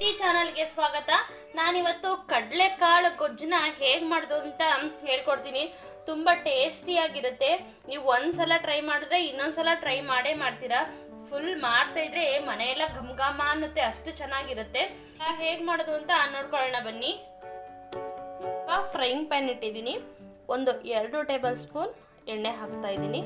ಈ ಚಾನಲ್ಗೆ ಸ್ವಾಗತ ನಾನಿವತ್ತು ಕಡಲೆಕಾಳು ಗೊಜ್ಜನ್ನ ಹೇಗ್ ಮಾಡೋದು ಅಂತ ಹೇಳ್ಕೊಡ್ತೀನಿ ತುಂಬಾ ಟೇಸ್ಟಿಯಾಗಿರುತ್ತೆ ನೀವು ಒಂದ್ಸಲ ಟ್ರೈ ಮಾಡಿದ್ರೆ ಇನ್ನೊಂದ್ಸಲ ಟ್ರೈ ಮಾಡೇ ಮಾಡ್ತೀರಾ ಫುಲ್ ಮಾಡ್ತಾ ಇದ್ರೆ ಮನೆಯೆಲ್ಲ ಘಮ್ ಘಮ ಅನ್ನುತ್ತೆ ಅಷ್ಟು ಚೆನ್ನಾಗಿರುತ್ತೆ ಹೇಗ್ ಮಾಡೋದು ಅಂತ ನೋಡ್ಕೊಳ್ಳೋಣ ಬನ್ನಿ ಫ್ರೈಯಿಂಗ್ ಪ್ಯಾನ್ ಇಟ್ಟಿದ್ದೀನಿ ಒಂದು ಎರಡು ಟೇಬಲ್ ಸ್ಪೂನ್ ಎಣ್ಣೆ ಹಾಕ್ತಾ ಇದ್ದೀನಿ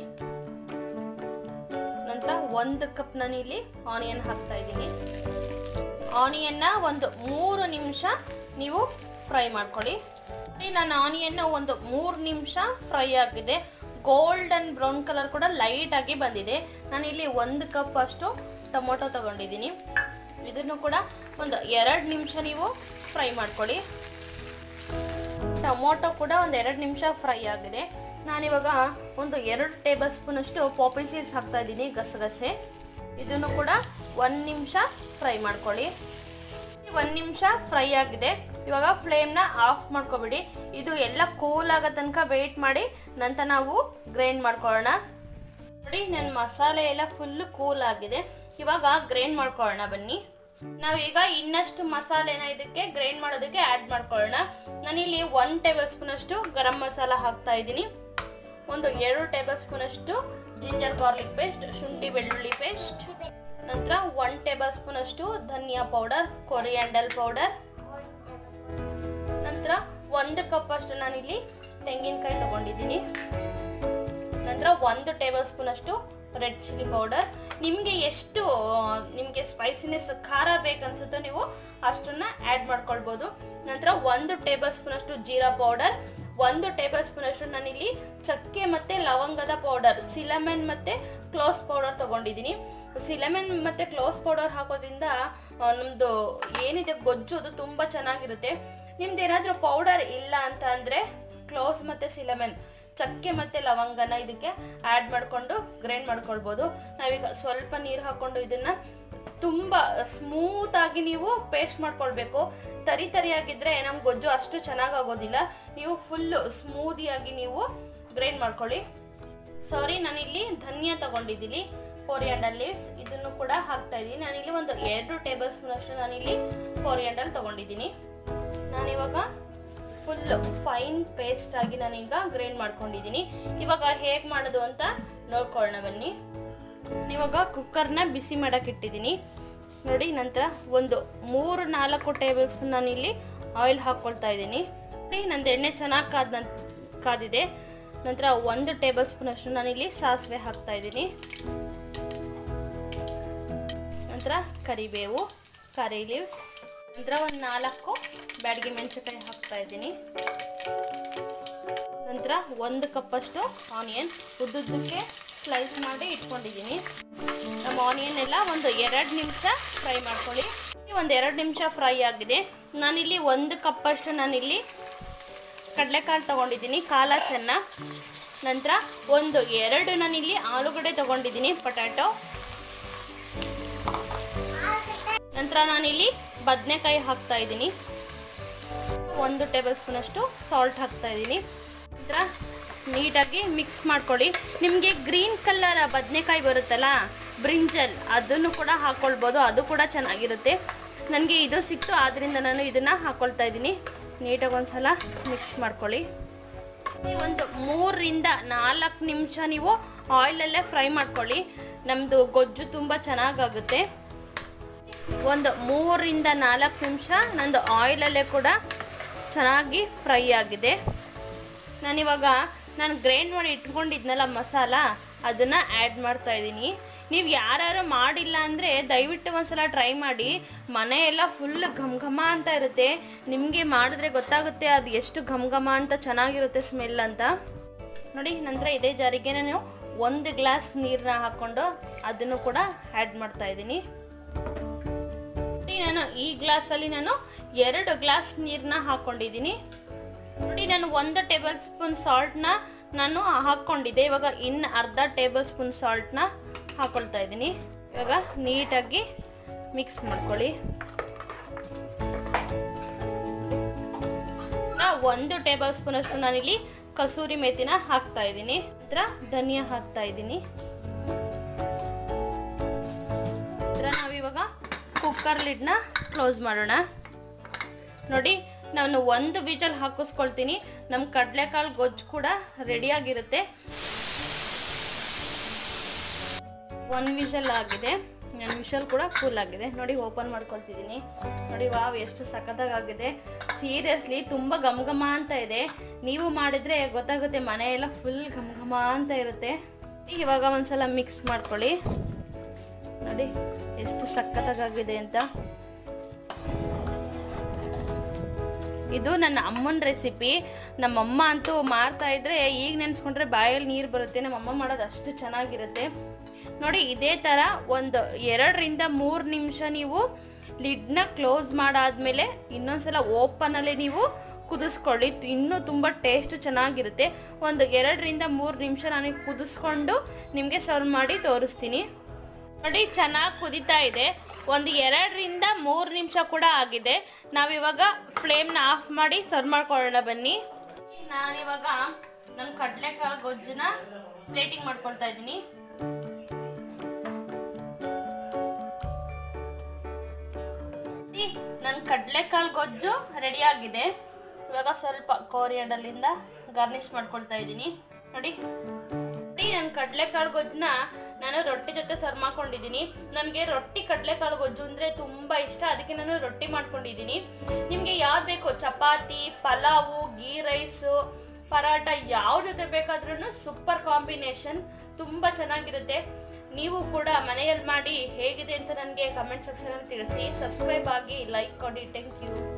ನಂತರ ಒಂದು ಕಪ್ ನಾನಿಲ್ಲಿ ಆನಿಯನ್ ಹಾಕ್ತಾ ಇದ್ದೀನಿ ಆನಿಯನ್ನ ಒಂದು ಮೂರು ನಿಮಿಷ ನೀವು ಫ್ರೈ ಮಾಡ್ಕೊಳ್ಳಿ ನೋಡಿ, ನಾನು ಆನಿಯನ್ ಒಂದು ಮೂರು ನಿಮಿಷ ಫ್ರೈ ಆಗಿದೆ ಗೋಲ್ಡನ್ ಬ್ರೌನ್ ಕಲರ್ ಕೂಡ ಲೈಟ್ ಆಗಿ ಬಂದಿದೆ ನಾನು ಇಲ್ಲಿ ಒಂದು ಕಪ್ ಅಷ್ಟು ಟೊಮೊಟೊ ತಗೊಂಡಿದ್ದೀನಿ ಇದನ್ನು ಕೂಡ ಒಂದು ಎರಡು ನಿಮಿಷ ನೀವು ಫ್ರೈ ಮಾಡ್ಕೊಳ್ಳಿ ಟೊಮೊಟೊ ಕೂಡ ಒಂದು ಎರಡು ನಿಮಿಷ ಫ್ರೈ ಆಗಿದೆ ನಾನಿವಾಗ ಒಂದು ಎರಡು ಟೇಬಲ್ ಸ್ಪೂನ್ ಅಷ್ಟು ಪಾಪಿ ಸೀಡ್ಸ್ ಹಾಕ್ತಾ ಇದ್ದೀನಿ ಗಸಗಸೆ ಇದನ್ನು ಕೂಡ ಒಂದು ನಿಮಿಷ ಫ್ರೈ ಮಾಡ್ಕೊಳ್ಳಿ ಒಂದು ನಿಮಿಷ ಫ್ರೈ ಆಗಿದೆ ಇವಾಗ ಫ್ಲೇಮ್ನ ಆಫ್ ಮಾಡ್ಕೊಬಿಡಿ ಇದು ಎಲ್ಲ ಕೂಲ್ ಆಗೋ ತನಕ ವೆಯ್ಟ್ ಮಾಡಿ ನಂತರ ನಾವು ಗ್ರೈಂಡ್ ಮಾಡ್ಕೊಳ್ಳೋಣ ನೋಡಿ ನನ್ನ ಮಸಾಲೆ ಎಲ್ಲ ಫುಲ್ ಕೂಲ್ ಆಗಿದೆ ಇವಾಗ ಗ್ರೈಂಡ್ ಮಾಡ್ಕೊಳ್ಳೋಣ ಬನ್ನಿ ನಾವೀಗ ಇನ್ನಷ್ಟು ಮಸಾಲೆನ ಇದಕ್ಕೆ ಗ್ರೈಂಡ್ ಮಾಡೋದಕ್ಕೆ ಆ್ಯಡ್ ಮಾಡ್ಕೊಳ್ಳೋಣ ನಾನಿಲ್ಲಿ ಒನ್ ಟೇಬಲ್ ಸ್ಪೂನ್ ಅಷ್ಟು ಗರಂ ಮಸಾಲ ಹಾಕ್ತಾ ಇದ್ದೀನಿ ಒಂದು ಎರಡು ಟೇಬಲ್ ಸ್ಪೂನ್ ಅಷ್ಟು ಜಿಂಜರ್ ಗಾರ್ಲಿಕ್ ಪೇಸ್ಟ್ ಶುಂಠಿ ಬೆಳ್ಳುಳ್ಳಿ ಪೇಸ್ಟ್ ನಂತರ ಒನ್ ಟೇಬಲ್ ಸ್ಪೂನ್ ಅಷ್ಟು ಧನಿಯಾ ಪೌಡರ್ ಕೊರಿಯಾಂಡಲ್ ಪೌಡರ್ ನಂತರ ಒಂದು ಕಪ್ ಅಷ್ಟು ನಾನಿಲ್ಲಿ ತೆಂಗಿನಕಾಯಿ ತಗೊಂಡಿದ್ದೀನಿ ನಂತರ ಒಂದು ಟೇಬಲ್ ಸ್ಪೂನ್ ಅಷ್ಟು ರೆಡ್ ಚಿಲ್ಲಿ ಪೌಡರ್ ನಿಮಗೆ ಎಷ್ಟು ನಿಮಗೆ ಸ್ಪೈಸಿನೆಸ್ ಖಾರ ಬೇಕನ್ಸುತ್ತೋ ನೀವು ಅಷ್ಟನ್ನ ಆ್ಯಡ್ ಮಾಡ್ಕೊಳ್ಬೋದು ನಂತರ ಒಂದು ಟೇಬಲ್ ಸ್ಪೂನ್ ಅಷ್ಟು ಜೀರಾ ಪೌಡರ್ ಒಂದು ಟೇಬಲ್ ಸ್ಪೂನ್ ಅಷ್ಟು ನಾನಿಲ್ಲಿ ಚಕ್ಕೆ ಮತ್ತೆ ಲವಂಗದ ಪೌಡರ್ ಸಿಲಮೆನ್ ಮತ್ತೆ ಕ್ಲೋಸ್ ಪೌಡರ್ ತಗೊಂಡಿದ್ದೀನಿ ಸಿಲಮೆನ್ ಮತ್ತೆ ಕ್ಲೋಸ್ ಪೌಡರ್ ಹಾಕೋದ್ರಿಂದ ಆ, ನಮ್ದು ಏನಿದೆ ಗೊಜ್ಜು ಅದು ತುಂಬಾ ಚೆನ್ನಾಗಿರುತ್ತೆ ನಿಮ್ದು ಏನಾದ್ರೂ ಪೌಡರ್ ಇಲ್ಲ ಅಂತ ಅಂದ್ರೆ ಕ್ಲೋಸ್ ಮತ್ತೆ ಸಿಲಮೆನ್ ಚಕ್ಕೆ ಮತ್ತೆ ಲವಂಗನ ಇದಕ್ಕೆ ಆ್ಯಡ್ ಮಾಡ್ಕೊಂಡು ಗ್ರೈಂಡ್ ಮಾಡ್ಕೊಳ್ಬೋದು ನಾವೀಗ ಸ್ವಲ್ಪ ನೀರು ಹಾಕೊಂಡು ಇದನ್ನ ತುಂಬಾ ಸ್ಮೂತ್ ಆಗಿ ನೀವು ಪೇಸ್ಟ್ ಮಾಡ್ಕೊಳ್ಬೇಕು ತರಿ ತರಿಯಾಗಿದ್ರೆ ನಮ್ ಗೊಜ್ಜು ಅಷ್ಟು ಚೆನ್ನಾಗ್ ಆಗೋದಿಲ್ಲ ನೀವು ಫುಲ್ ಸ್ಮೂದಿಯಾಗಿ ನೀವು ಗ್ರೈಂಡ್ ಮಾಡ್ಕೊಳ್ಳಿ ಸಾರಿ ನಾನಿಲ್ಲಿ ಧನಿಯಾ ತಗೊಂಡಿದ್ದೀನಿ ಕೊರಿಯಾಂಡರ್ ಲೀವ್ಸ್ ಇದನ್ನು ಕೂಡ ಹಾಕ್ತಾ ಇದ್ದೀನಿ ನಾನಿಲ್ಲಿ ಒಂದು ಎರಡು ಟೇಬಲ್ ಸ್ಪೂನ್ ಅಷ್ಟು ನಾನಿಲ್ಲಿ ಕೊರಿಯಾಂಡರ್ ತಗೊಂಡಿದ್ದೀನಿ ನಾನಿವಾಗ ಫುಲ್ ಫೈನ್ ಪೇಸ್ಟ್ ಆಗಿ ನಾನೀಗ ಗ್ರೈಂಡ್ ಮಾಡ್ಕೊಂಡಿದ್ದೀನಿ ಇವಾಗ ಹೇಗೆ ಮಾಡೋದು ಅಂತ ನೋಡ್ಕೊಳ್ಳೋಣ ಬನ್ನಿ ಇವಾಗ ಕುಕ್ಕರ್ನ ಬಿಸಿ ಮಾಡಕ್ಕೆ ಇಟ್ಟಿದ್ದೀನಿ ನೋಡಿ ನಂತರ ಒಂದು ಮೂರು ನಾಲ್ಕು ಟೇಬಲ್ ಸ್ಪೂನ್ ನಾನಿಲ್ಲಿ ಆಯಿಲ್ ಹಾಕ್ಕೊಳ್ತಾ ಇದ್ದೀನಿ ನೋಡಿ ನಂದು ಎಣ್ಣೆ ಚೆನ್ನಾಗಿ ಕಾದ ನನ್ ಕಾದಿದೆ ನಂತರ ಒಂದು ಟೇಬಲ್ ಸ್ಪೂನ್ ಅಷ್ಟು ನಾನಿಲ್ಲಿ ಸಾಸಿವೆ ಹಾಕ್ತಾ ಇದ್ದೀನಿ ನಂತರ ಕರಿಬೇವು ಕರಿ ಲೀವ್ಸ್ ನಂತರ ಒಂದು ನಾಲ್ಕು ಬ್ಯಾಡಗಿ ಮೆಣಸಿನಕಾಯಿ ಹಾಕ್ತಾ ಇದ್ದೀನಿ ನಂತರ ಒಂದು ಕಪ್ಪಷ್ಟು ಆನಿಯನ್ ಉದ್ದುದ್ದಕ್ಕೆ ಸ್ಲೈಸ್ ಮಾಡಿ ಇಟ್ಕೊಂಡಿದ್ದೀನಿ ನಮ್ಮ ಆನಿಯನ್ ಎಲ್ಲ ಒಂದು ಎರಡು ನಿಮಿಷ ಫ್ರೈ ಮಾಡ್ಕೊಳ್ಳಿ ಒಂದು ಎರಡು ನಿಮಿಷ ಫ್ರೈ ಆಗಿದೆ ನಾನಿಲ್ಲಿ ಒಂದು ಕಪ್ಪಷ್ಟು ನಾನಿಲ್ಲಿ ಕಡಲೆಕಾಳು ತಗೊಂಡಿದ್ದೀನಿ ಕಾಲ ಚೆನ್ನ ನಂತರ ಒಂದು ಎರಡು ನಾನಿಲ್ಲಿ ಆಲೂಗಡ್ಡೆ ತಗೊಂಡಿದ್ದೀನಿ ಪೊಟ್ಯಾಟೊ ನಂತರ ನಾನಿಲ್ಲಿ ಬದನೆಕಾಯಿ ಹಾಕ್ತಾ ಇದ್ದೀನಿ ಒಂದು ಟೇಬಲ್ ಸ್ಪೂನ್ ಅಷ್ಟು ಸಾಲ್ಟ್ ಹಾಕ್ತಾ ಇದ್ದೀನಿ ನಂತರ ನೀಟಾಗಿ ಮಿಕ್ಸ್ ಮಾಡ್ಕೊಳ್ಳಿ ನಿಮಗೆ ಗ್ರೀನ್ ಕಲರ್ ಬದನೆಕಾಯಿ ಬರುತ್ತಲ್ಲ ಬ್ರಿಂಜಲ್ ಅದನ್ನು ಕೂಡ ಹಾಕ್ಕೊಳ್ಬೋದು ಅದು ಕೂಡ ಚೆನ್ನಾಗಿರುತ್ತೆ ನನಗೆ ಇದು ಸಿಕ್ತು ಆದ್ದರಿಂದ ನಾನು ಇದನ್ನು ಹಾಕ್ಕೊಳ್ತಾ ಇದ್ದೀನಿ ನೀಟಾಗಿ ಒಂದ್ಸಲ ಮಿಕ್ಸ್ ಮಾಡ್ಕೊಳ್ಳಿ ಒಂದು ಮೂರರಿಂದ ನಾಲ್ಕು ನಿಮಿಷ ನೀವು ಆಯಿಲಲ್ಲೇ ಫ್ರೈ ಮಾಡ್ಕೊಳ್ಳಿ ನಮ್ಮದು ಗೊಜ್ಜು ತುಂಬ ಚೆನ್ನಾಗಾಗುತ್ತೆ ಒಂದು ಮೂರರಿಂದ ನಾಲ್ಕು ನಿಮಿಷ ನಂದು ಆಯಿಲಲ್ಲೇ ಕೂಡ ಚೆನ್ನಾಗಿ ಫ್ರೈ ಆಗಿದೆ ನಾನಿವಾಗ ನಾನು ಗ್ರೈಂಡ್ ಮಾಡಿ ಇಟ್ಕೊಂಡಿದ್ನಲ್ಲ ಮಸಾಲ ಅದನ್ನು ಆ್ಯಡ್ ಮಾಡ್ತಾ ಇದ್ದೀನಿ ನೀವು ಯಾರ್ಯಾರು ಮಾಡಿಲ್ಲ ಅಂದರೆ ದಯವಿಟ್ಟು ಒಂದ್ಸಲ ಟ್ರೈ ಮಾಡಿ ಮನೆ ಎಲ್ಲ ಫುಲ್ ಘಮ್ ಘಮ ಅಂತ ಇರುತ್ತೆ ನಿಮಗೆ ಮಾಡಿದ್ರೆ ಗೊತ್ತಾಗುತ್ತೆ ಅದು ಎಷ್ಟು ಘಮ್ ಘಮ ಅಂತ ಚೆನ್ನಾಗಿರುತ್ತೆ ಸ್ಮೆಲ್ ಅಂತ ನೋಡಿ ನಂತರ ಇದೇ ಜಾರಿಗೆ ನಾನು ಒಂದು ಗ್ಲಾಸ್ ನೀರನ್ನ ಹಾಕ್ಕೊಂಡು ಅದನ್ನು ಕೂಡ ಆ್ಯಡ್ ಮಾಡ್ತಾ ಇದ್ದೀನಿ ನೋಡಿ ನಾನು ಈ ಗ್ಲಾಸಲ್ಲಿ ನಾನು ಎರಡು ಗ್ಲಾಸ್ ನೀರನ್ನ ಹಾಕ್ಕೊಂಡಿದ್ದೀನಿ ನೋಡಿ ನಾನು ಒಂದು ಟೇಬಲ್ ಸ್ಪೂನ್ ಸಾಲ್ಟ್ನ ನಾನು ಹಾಕ್ಕೊಂಡಿದ್ದೆ ಇವಾಗ ಇನ್ನು ಅರ್ಧ ಟೇಬಲ್ ಸ್ಪೂನ್ ಸಾಲ್ಟ್ನ ಹಾಕ್ಕೊಳ್ತಾ ಇದ್ದೀನಿ ಇವಾಗ ನೀಟಾಗಿ ಮಿಕ್ಸ್ ಮಾಡ್ಕೊಳ್ಳಿ ನಾ ಒಂದು ಟೇಬಲ್ ಸ್ಪೂನ್ ಅಷ್ಟು ನಾನಿಲ್ಲಿ ಕಸೂರಿ ಮೇಥಿನ ಹಾಕ್ತಾ ಇದ್ದೀನಿ ನಂತರ ಧನಿಯಾ ಹಾಕ್ತಾ ಇದ್ದೀನಿ ನಂತರ ನಾವಿವಾಗ ಕುಕ್ ಕುಕ್ಕರ್ ಲಿಡ್ನ ಕ್ಲೋಸ್ ಮಾಡೋಣ ನೋಡಿ ನಾನು ಒಂದು ವಿಜಲ್ ಹಾಕಿಸ್ಕೊಳ್ತೀನಿ ನಮ್ಮ ಕಡಲೆಕಾಳು ಗೊಜ್ಜು ಕೂಡ ರೆಡಿಯಾಗಿರುತ್ತೆ ಒಂದು ವಿಷಲ್ ಆಗಿದೆ ನನ್ನ ವಿಷಲ್ ಕೂಡ ಕೂಲ್ ಆಗಿದೆ ನೋಡಿ ಓಪನ್ ಮಾಡ್ಕೊಳ್ತಿದ್ದೀನಿ ನೋಡಿ ವಾವ್ ಎಷ್ಟು ಸಖತ್ತಾಗಿದೆ ಸೀರಿಯಸ್ಲಿ ತುಂಬ ಘಮ ಘಮ ಅಂತ ಇದೆ ನೀವು ಮಾಡಿದರೆ ಗೊತ್ತಾಗುತ್ತೆ ಮನೆಯೆಲ್ಲ ಫುಲ್ ಘಮ ಘಮ ಅಂತ ಇರುತ್ತೆ ಇವಾಗ ಒಂದ್ಸಲ ಮಿಕ್ಸ್ ಮಾಡ್ಕೊಳ್ಳಿ ನೋಡಿ ಎಷ್ಟು ಸಖತ್ತಾಗಿದೆ ಅಂತ ಇದು ನನ್ನ ಅಮ್ಮನ ರೆಸಿಪಿ ನಮ್ಮಮ್ಮ ಅಂತೂ ಮಾಡ್ತಾ ಇದ್ರೆ ಈಗ ನೆನೆಸ್ಕೊಂಡ್ರೆ ಬಾಯಲ್ಲಿ ನೀರು ಬರುತ್ತೆ ನಮ್ಮಮ್ಮ ಮಾಡೋದು ಅಷ್ಟು ಚೆನ್ನಾಗಿರುತ್ತೆ ನೋಡಿ ಇದೇ ಥರ ಒಂದು ಎರಡರಿಂದ ಮೂರು ನಿಮಿಷ ನೀವು ಲಿಡ್ನ ಕ್ಲೋಸ್ ಮಾಡಾದ್ಮೇಲೆ ಇನ್ನೊಂದ್ಸಲ ಓಪನಲ್ಲಿ ನೀವು ಕುದಿಸ್ಕೊಳ್ಳಿ ಇನ್ನೂ ತುಂಬ ಟೇಸ್ಟ್ ಚೆನ್ನಾಗಿರುತ್ತೆ ಒಂದು ಎರಡರಿಂದ ಮೂರು ನಿಮಿಷ ನಾನು ಕುದಿಸ್ಕೊಂಡು ನಿಮಗೆ ಸರ್ವ್ ಮಾಡಿ ತೋರಿಸ್ತೀನಿ ನೋಡಿ ಚೆನ್ನಾಗಿ ಕುದೀತಾ ಇದೆ ಒಂದು ಎರಡರಿಂದ ಮೂರು ನಿಮಿಷ ಕೂಡ ಆಗಿದೆ ನಾವಿವಾಗ ಫ್ಲೇಮ್ನ ಆಫ್ ಮಾಡಿ ಸರ್ವ್ ಮಾಡ್ಕೊಳ್ಳೋಣ ಬನ್ನಿ ನಾನಿವಾಗ ನಮ್ಮ ಕಡಲೆಕಾಳು ಗೊಜ್ಜನ್ನ ಪ್ಲೇಟಿಂಗ್ ಮಾಡ್ಕೊಳ್ತಾ ಇದ್ದೀನಿ ನನ್ನ ಕಡಲೆಕಾಳು ಗೊಜ್ಜು ರೆಡಿ ಆಗಿದೆ ಇವಾಗ ಸ್ವಲ್ಪ ಕೋರಿಯಡಲ್ಲಿಂದ ಗಾರ್ನಿಶ್ ಮಾಡ್ಕೊಳ್ತಾ ಇದ್ದೀನಿ ನೋಡಿ ನೋಡಿ ನನ್ನ ಕಡಲೆಕಾಳು ಗೊಜ್ಜನ್ನ ನಾನು ರೊಟ್ಟಿ ಜೊತೆ ಸರ್ವ್ ಮಾಡ್ಕೊಂಡಿದ್ದೀನಿ ನನಗೆ ರೊಟ್ಟಿ ಕಡಲೆಕಾಳು ಗೊಜ್ಜು ಅಂದರೆ ತುಂಬ ಇಷ್ಟ ಅದಕ್ಕೆ ನಾನು ರೊಟ್ಟಿ ಮಾಡ್ಕೊಂಡಿದ್ದೀನಿ ನಿಮಗೆ ಯಾವ್ದು ಬೇಕು ಚಪಾತಿ ಪಲಾವು ಗೀ ರೈಸು ಪರಾಟ ಯಾವ ಜೊತೆ ಬೇಕಾದ್ರೂ ಸೂಪರ್ ಕಾಂಬಿನೇಷನ್ ತುಂಬ ಚೆನ್ನಾಗಿರುತ್ತೆ ನೀವು ಕೂಡ ಮನೆಯಲ್ಲಿ ಮಾಡಿ ಹೇಗಿದೆ ಅಂತ ನನಗೆ ಕಮೆಂಟ್ ಸೆಕ್ಷನಲ್ಲಿ ತಿಳಿಸಿ ಸಬ್ಸ್ಕ್ರೈಬ್ ಆಗಿ ಲೈಕ್ ಕೊಡಿ ಥ್ಯಾಂಕ್ ಯು